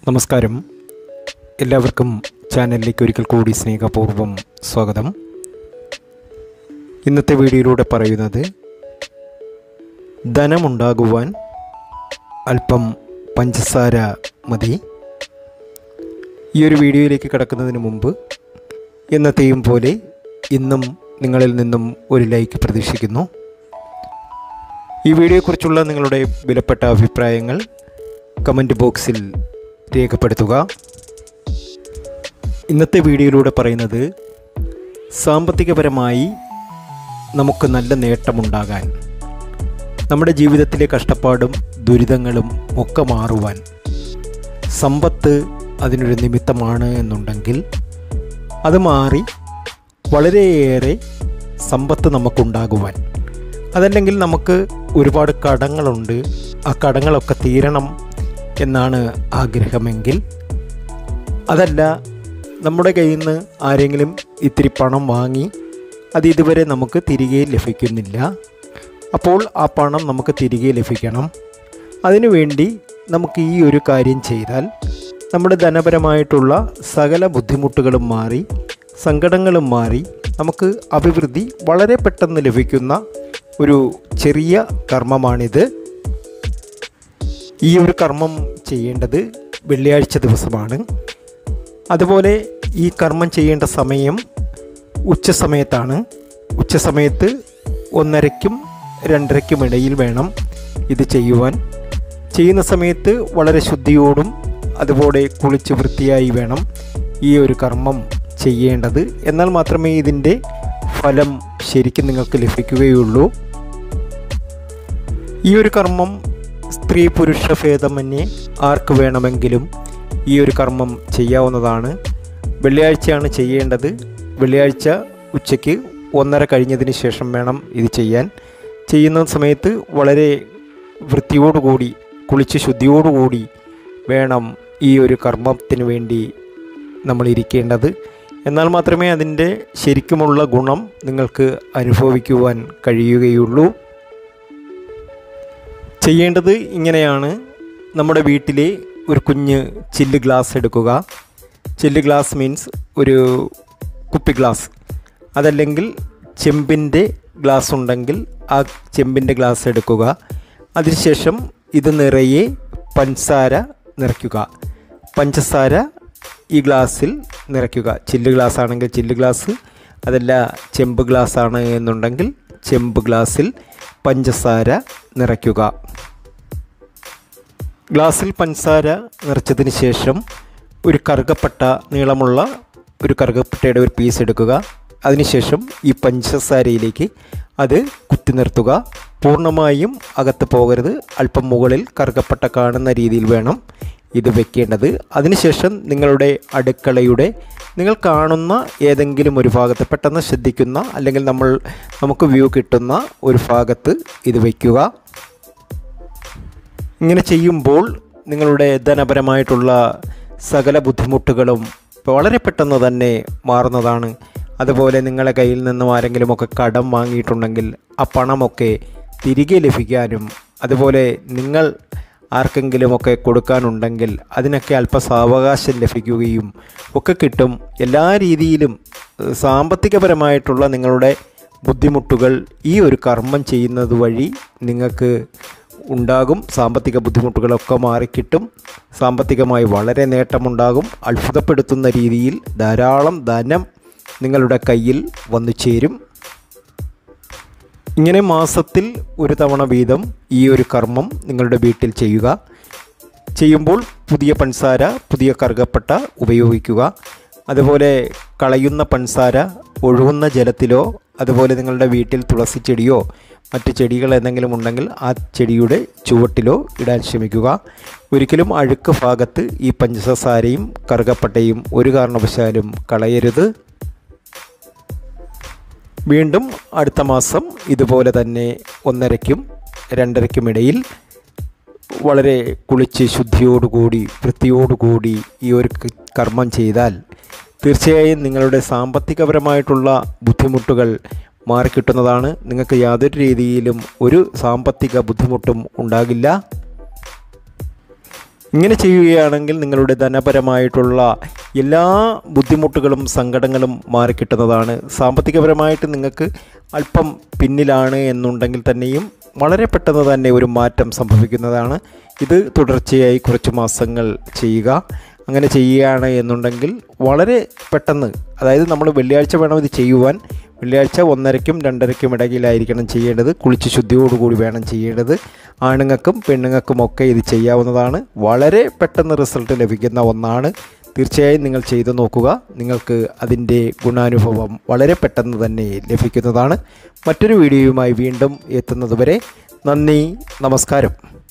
നമസ്കാരം എല്ലാവർക്കും ചാനലിലേക്ക് ഒരിക്കൽ കൂടി സ്നേഹപൂർവ്വം സ്വാഗതം ഇന്നത്തെ വീഡിയോയിലൂടെ പറയുന്നത് ധനമുണ്ടാകുവാൻ അല്പം പഞ്ചസാര മതി ഈ ഒരു വീഡിയോയിലേക്ക് കടക്കുന്നതിന് മുമ്പ് എന്നത്തെയും പോലെ ഇന്നും നിങ്ങളിൽ നിന്നും ഒരു ലൈക്ക് പ്രതീക്ഷിക്കുന്നു ഈ വീഡിയോയെക്കുറിച്ചുള്ള നിങ്ങളുടെ വിലപ്പെട്ട അഭിപ്രായങ്ങൾ കമൻറ്റ് ബോക്സിൽ രേഖപ്പെടുത്തുക ഇന്നത്തെ വീഡിയോയിലൂടെ പറയുന്നത് സാമ്പത്തികപരമായി നമുക്ക് നല്ല നേട്ടമുണ്ടാകാൻ നമ്മുടെ ജീവിതത്തിലെ കഷ്ടപ്പാടും ദുരിതങ്ങളും ഒക്കെ മാറുവാൻ സമ്പത്ത് അതിനൊരു നിമിത്തമാണ് എന്നുണ്ടെങ്കിൽ അത് മാറി വളരെയേറെ സമ്പത്ത് നമുക്കുണ്ടാകുവാൻ അതല്ലെങ്കിൽ നമുക്ക് ഒരുപാട് കടങ്ങളുണ്ട് ആ കടങ്ങളൊക്കെ തീരണം എന്നാണ് ആഗ്രഹമെങ്കിൽ അതല്ല നമ്മുടെ കയ്യിൽ നിന്ന് ആരെങ്കിലും ഇത്തിരി പണം വാങ്ങി അത് ഇതുവരെ നമുക്ക് തിരികെ ലഭിക്കുന്നില്ല അപ്പോൾ ആ പണം നമുക്ക് തിരികെ ലഭിക്കണം അതിനുവേണ്ടി നമുക്ക് ഈ ഒരു കാര്യം ചെയ്താൽ നമ്മുടെ ധനപരമായിട്ടുള്ള സകല ബുദ്ധിമുട്ടുകളും മാറി സങ്കടങ്ങളും മാറി നമുക്ക് അഭിവൃദ്ധി വളരെ പെട്ടെന്ന് ലഭിക്കുന്ന ഒരു ചെറിയ കർമ്മമാണിത് ഈ ഒരു കർമ്മം ചെയ്യേണ്ടത് വെള്ളിയാഴ്ച ദിവസമാണ് അതുപോലെ ഈ കർമ്മം ചെയ്യേണ്ട സമയം ഉച്ച സമയത്താണ് ഉച്ച സമയത്ത് ഒന്നരയ്ക്കും രണ്ടരയ്ക്കും ഇടയിൽ വേണം ഇത് ചെയ്യുവാൻ ചെയ്യുന്ന സമയത്ത് വളരെ ശുദ്ധിയോടും അതുപോലെ കുളിച്ച് വൃത്തിയായി വേണം ഈ ഒരു കർമ്മം ചെയ്യേണ്ടത് എന്നാൽ മാത്രമേ ഇതിൻ്റെ ഫലം ശരിക്കും നിങ്ങൾക്ക് ലഭിക്കുകയുള്ളൂ ഈ ഒരു കർമ്മം സ്ത്രീ പുരുഷ ഭേദമന്യേ ആർക്ക് വേണമെങ്കിലും ഈ ഒരു കർമ്മം ചെയ്യാവുന്നതാണ് വെള്ളിയാഴ്ചയാണ് ചെയ്യേണ്ടത് വെള്ളിയാഴ്ച ഉച്ചയ്ക്ക് ഒന്നര കഴിഞ്ഞതിന് ശേഷം വേണം ഇത് ചെയ്യാൻ ചെയ്യുന്ന സമയത്ത് വളരെ വൃത്തിയോടുകൂടി കുളിച്ച് ശുദ്ധിയോടുകൂടി വേണം ഈ ഒരു കർമ്മത്തിന് വേണ്ടി നമ്മൾ ഇരിക്കേണ്ടത് എന്നാൽ മാത്രമേ അതിൻ്റെ ശരിക്കുമുള്ള ഗുണം നിങ്ങൾക്ക് അനുഭവിക്കുവാൻ കഴിയുകയുള്ളൂ ചെയ്യേണ്ടത് ഇങ്ങനെയാണ് നമ്മുടെ വീട്ടിലെ ഒരു കുഞ്ഞ് ചില്ല് ഗ്ലാസ് എടുക്കുക ചില്ല് ഗ്ലാസ് മീൻസ് ഒരു കുപ്പി ഗ്ലാസ് അതല്ലെങ്കിൽ ചെമ്പിൻ്റെ ഗ്ലാസ് ഉണ്ടെങ്കിൽ ആ ചെമ്പിൻ്റെ ഗ്ലാസ് എടുക്കുക അതിനുശേഷം ഇത് നിറയെ പഞ്ചസാര നിറയ്ക്കുക പഞ്ചസാര ഈ ഗ്ലാസ്സിൽ നിറയ്ക്കുക ചില്ല് ഗ്ലാസ് ആണെങ്കിൽ ചില്ല് ഗ്ലാസ് അതല്ല ചെമ്പ് ഗ്ലാസ് ആണ് എന്നുണ്ടെങ്കിൽ ചെമ്പ് ഗ്ലാസ്സിൽ പഞ്ചസാര നിറയ്ക്കുക ഗ്ലാസ്സിൽ പഞ്ചസാര നിറച്ചതിന് ശേഷം ഒരു കറുകപ്പട്ട നീളമുള്ള ഒരു കറുകപ്പട്ടയുടെ ഒരു പീസ് എടുക്കുക അതിനുശേഷം ഈ പഞ്ചസാരയിലേക്ക് അത് കുത്തി നിർത്തുക പൂർണ്ണമായും അകത്ത് പോകരുത് അല്പം മുകളിൽ കറുകപ്പട്ട കാണുന്ന രീതിയിൽ വേണം ഇത് വെക്കേണ്ടത് അതിനുശേഷം നിങ്ങളുടെ അടുക്കളയുടെ നിങ്ങൾ കാണുന്ന ഏതെങ്കിലും ഒരു ഭാഗത്ത് പെട്ടെന്ന് ശ്രദ്ധിക്കുന്ന അല്ലെങ്കിൽ നമ്മൾ നമുക്ക് വ്യൂ കിട്ടുന്ന ഒരു ഭാഗത്ത് ഇത് വയ്ക്കുക ഇങ്ങനെ ചെയ്യുമ്പോൾ നിങ്ങളുടെ ധനപരമായിട്ടുള്ള സകല ബുദ്ധിമുട്ടുകളും വളരെ പെട്ടെന്ന് തന്നെ മാറുന്നതാണ് അതുപോലെ നിങ്ങളുടെ കയ്യിൽ നിന്നും ആരെങ്കിലുമൊക്കെ കടം വാങ്ങിയിട്ടുണ്ടെങ്കിൽ ആ പണമൊക്കെ തിരികെ ലഭിക്കാനും അതുപോലെ നിങ്ങൾ ആർക്കെങ്കിലുമൊക്കെ കൊടുക്കാനുണ്ടെങ്കിൽ അതിനൊക്കെ അല്പ സാവകാശം ലഭിക്കുകയും ഒക്കെ കിട്ടും എല്ലാ രീതിയിലും ഏഹ്, സാമ്പത്തികപരമായിട്ടുള്ള നിങ്ങളുടെ ബുദ്ധിമുട്ടുകൾ ഈ ഒരു കർമ്മം ചെയ്യുന്നത് വഴി നിങ്ങൾക്ക് ഉണ്ടാകും സാമ്പത്തിക ബുദ്ധിമുട്ടുകളൊക്കെ മാറിക്കിട്ടും സാമ്പത്തികമായി വളരെ നേട്ടമുണ്ടാകും അത്ഭുതപ്പെടുത്തുന്ന രീതിയിൽ ധാരാളം ധനം നിങ്ങളുടെ കയ്യിൽ വന്നു ചേരും ഇങ്ങനെ മാസത്തിൽ ഒരു തവണ വീതം ഈ ഒരു കർമ്മം നിങ്ങളുടെ വീട്ടിൽ ചെയ്യുക ചെയ്യുമ്പോൾ പുതിയ പഞ്ചസാര പുതിയ കറുകപ്പട്ട ഉപയോഗിക്കുക അതുപോലെ കളയുന്ന പഞ്ചസാര ഒഴുകുന്ന ജലത്തിലോ അതുപോലെ നിങ്ങളുടെ വീട്ടിൽ തുളസി ചെടിയോ മറ്റ് ചെടികൾ എന്തെങ്കിലും ഉണ്ടെങ്കിൽ ആ ചെടിയുടെ ചുവട്ടിലോ ഇടാൻ ശ്രമിക്കുക ഒരിക്കലും അഴുക്ക് ഭാഗത്ത് ഈ പഞ്ചസാരയും കറുകപ്പട്ടയും ഒരു കാരണവശാലും കളയരുത് വീണ്ടും അടുത്ത മാസം ഇതുപോലെ തന്നെ ഒന്നരയ്ക്കും രണ്ടരയ്ക്കും ഇടയിൽ വളരെ കുളിച്ച് ശുദ്ധിയോടുകൂടി വൃത്തിയോടുകൂടി ഈ ഒരു ക- കർമ്മം ചെയ്താൽ തീർച്ചയായും നിങ്ങളുടെ സാമ്പത്തികപരമായിട്ടുള്ള ബുദ്ധിമുട്ടുകൾ മാറിക്കിട്ടുന്നതാണ് നിങ്ങൾക്ക് യാതൊരു രീതിയിലും ഒരു സാമ്പത്തിക ബുദ്ധിമുട്ടും ഉണ്ടാകില്ല ഇങ്ങനെ ചെയ്യുകയാണെങ്കിൽ നിങ്ങളുടെ ധനപരമായിട്ടുള്ള എല്ലാ ബുദ്ധിമുട്ടുകളും സങ്കടങ്ങളും മാറിക്കിട്ടുന്നതാണ് സാമ്പത്തികപരമായിട്ട് നിങ്ങൾക്ക് അല്പം പിന്നിലാണ് എന്നുണ്ടെങ്കിൽ തന്നെയും വളരെ പെട്ടെന്ന് തന്നെ ഒരു മാറ്റം സംഭവിക്കുന്നതാണ് ഇത് തുടർച്ചയായി കുറച്ച് മാസങ്ങൾ ചെയ്യുക അങ്ങനെ ചെയ്യുകയാണ് എന്നുണ്ടെങ്കിൽ വളരെ പെട്ടെന്ന് അതായത് നമ്മൾ വെള്ളിയാഴ്ച വേണം ഇത് ചെയ്യുവാൻ വെള്ളിയാഴ്ച ഒന്നരയ്ക്കും രണ്ടരയ്ക്കും ഇടയിലായിരിക്കണം ചെയ്യേണ്ടത് കുളിച്ച് ശുദ്ധിയോടുകൂടി വേണം ചെയ്യേണ്ടത് ആണുങ്ങൾക്കും പെണ്ണുങ്ങൾക്കും ഒക്കെ ഇത് ചെയ്യാവുന്നതാണ് വളരെ പെട്ടെന്ന് റിസൾട്ട് ലഭിക്കുന്ന ഒന്നാണ് തീർച്ചയായും നിങ്ങൾ ചെയ്തു നോക്കുക നിങ്ങൾക്ക് അതിൻ്റെ ഗുണാനുഭവം വളരെ പെട്ടെന്ന് തന്നെ ലഭിക്കുന്നതാണ് മറ്റൊരു വീഡിയോയുമായി വീണ്ടും എത്തുന്നതുവരെ നന്ദി നമസ്കാരം